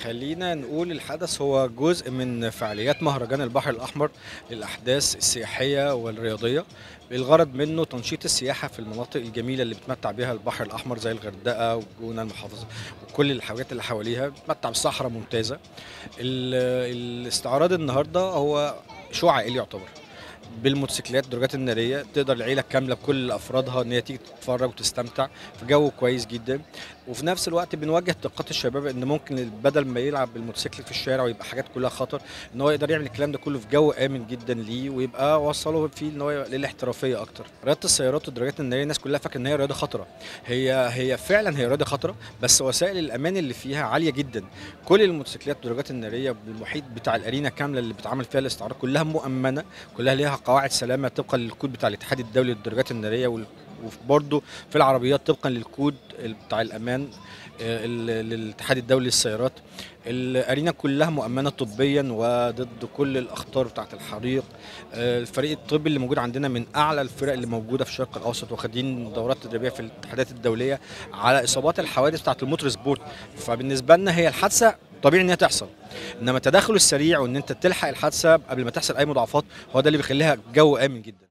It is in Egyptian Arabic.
خلينا نقول الحدث هو جزء من فعاليات مهرجان البحر الأحمر للأحداث السياحية والرياضية الغرض منه تنشيط السياحة في المناطق الجميلة اللي بتمتع بها البحر الأحمر زي الغردقة والجونة المحافظة وكل الحاجات اللي حواليها بتمتع بصحراء ممتازة ال- الاستعراض النهاردة هو شو عائلي يعتبر بالموتوسيكلات الدراجات الناريه تقدر العيله كامله بكل افرادها ان هي تيجي تتفرج وتستمتع في جو كويس جدا وفي نفس الوقت بنوجه طاقات الشباب ان ممكن بدل ما يلعب بالموتوسيكل في الشارع ويبقى حاجات كلها خطر ان هو يقدر يعمل الكلام ده كله في جو امن جدا ليه ويبقى وصله فيه ان هو يبقى للاحترافيه اكتر رياضه السيارات والدراجات الناريه الناس كلها فاكره ان هي رياضه خطره هي هي فعلا هي رياضه خطره بس وسائل الامان اللي فيها عاليه جدا كل الموتوسيكلات والدراجات الناريه بالمحيط بتاع الارينا كامله اللي بتعمل فيها الاستعراض كلها مؤمنه كلها ليها قواعد سلامه طبقا للكود بتاع الاتحاد الدولي للدراجات الناريه وال- وبرضه في العربيات طبقا للكود بتاع الامان آه، ال- للاتحاد الدولي للسيارات الارينا كلها مؤمنه طبيا وضد كل الاخطار بتاعه الحريق آه، الفريق الطبي اللي موجود عندنا من اعلى الفرق اللي موجوده في الشرق الاوسط واخدين دورات تدريبيه في الاتحادات الدوليه على اصابات الحوادث بتاعه الموتور سبورت فبالنسبه لنا هي الحادثه طبيعي ان هي تحصل انما التدخل السريع وان انت تلحق الحادثه قبل ما تحصل اي مضاعفات هو ده اللي بيخليها جو امن جدا